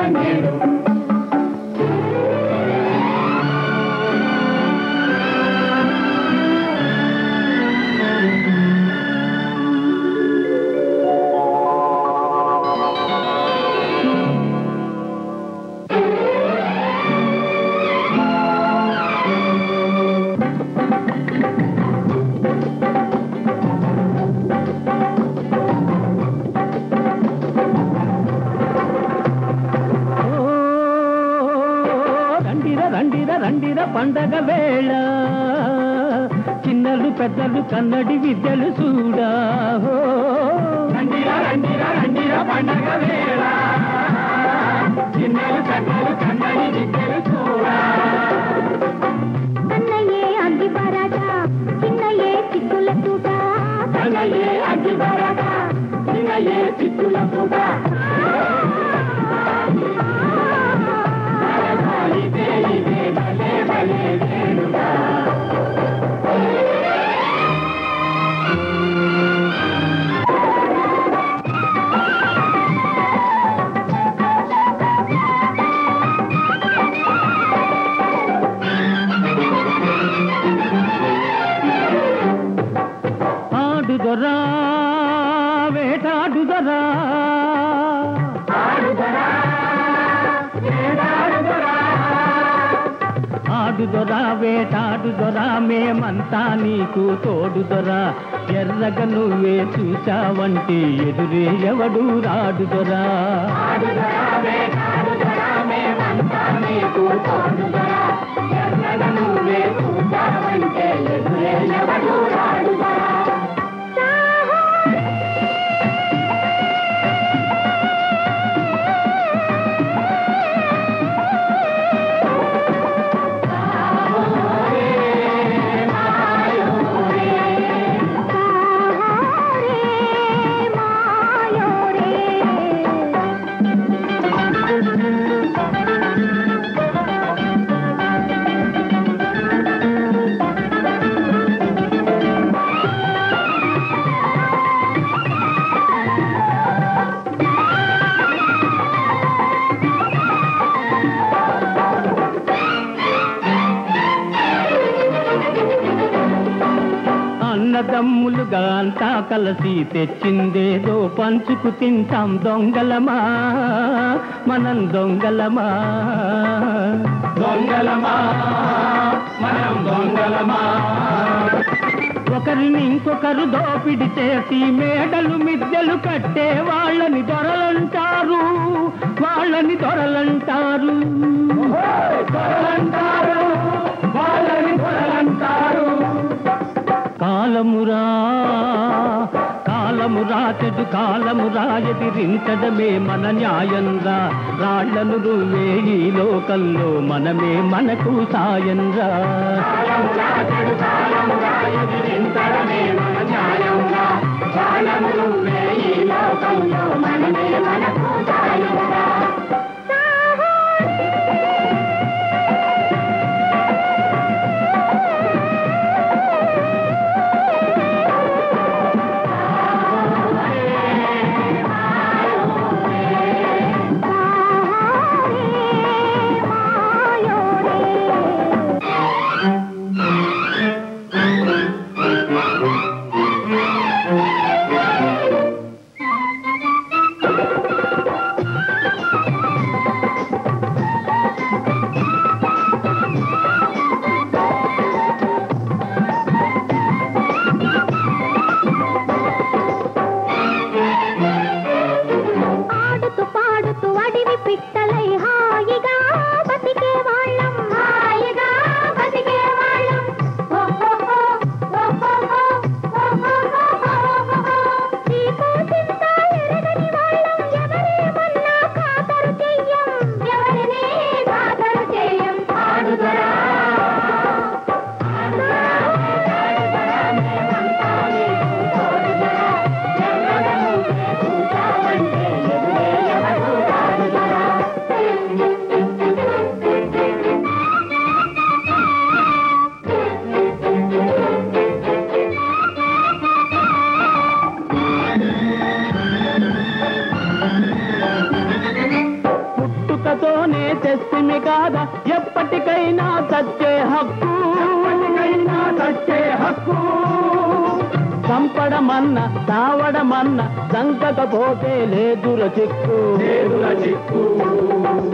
నేడు ఓ, రండిర రండిర రండిర పండగ వేళ చిన్నలు పెద్దలు కన్నడి విద్యలు చూడా ఓ, రండిరా రండిరా రండిరా పండగ వేళ చిన్నలు కన్నలు కన్నడి విద్యలు చూడా అన్నయ్యే అగ్గి పరాట చిన్నయ్యే చిక్కుల తూట కన్నయ్యే అగ్గి భరత చిన్నయ్యే చిత్తుల పూట ఇదే ఇదే భలే భలే వేడుక ఆడుదొరా వేటాడుదొరా ఆడుదొరా వేటాడుదొరా మేమంతా నీకు తోడుదొరా ఎర్రగా నువ్వే చూసావంటే ఎదురే ఎవడు రాడుదొరా నీకు తోడుగా ఎర్రగా నువ్వే చూసావంటే ఎదురే ఎవడు రాడుగా సాహోరే మాయోరే అన్నదమ్ములుగా అంతా కలిసి తెచ్చిందేదో పంచుకు తింటాం దొంగలమా మనం దొంగలమా దొంగలమా మనం దొంగలమా ఒకరిని ఇంకొకరు దోపిడి చేసి మేడలు మిద్దెలు కట్టే వాళ్ళని దొరలంటారు వాళ్ళని దొరలంటారు దొరలంటారు వాళ్ళని దొరలంటారు కాలమురా కాలమురా చెడు కాలమురా ఎదిరించడమే మన న్యాయంరా రాళ్లను నువ్వే ఈ లోకంలో మనమే మనకు సాయంరా కాలమురా చెడు కాలమురా ఎదిరించడమే మన న్యాయంగా కాలము నువ్వే ఈ లోకంలో మనమే మనకు సాయంగా ఆడుతూ పాడుతూ అడివి పిట్టలై హాయిగా బతికే వాళ్ళం హాయిగా బతికే వాళ్ళం చీకు చింత ఎరగని వాళ్ళం ఎవరేమన్నా ఖాతరు చెయ్యం ఎవరిని ఖాతరు చెయ్యం ఆడుదరా ఎర్రగా నువ్వే చూసావంటే ఎదురే ఎవడు రాడుగా బాధతోనే తెస్తిమి కాదా ఎప్పటికైనా చచ్చే హక్కు ఎప్పటికైనా చచ్చే హక్కు చంపడమన్న తావడమన్న చంకకపోతే లేదుర చిక్కు చేతుల చిక్కు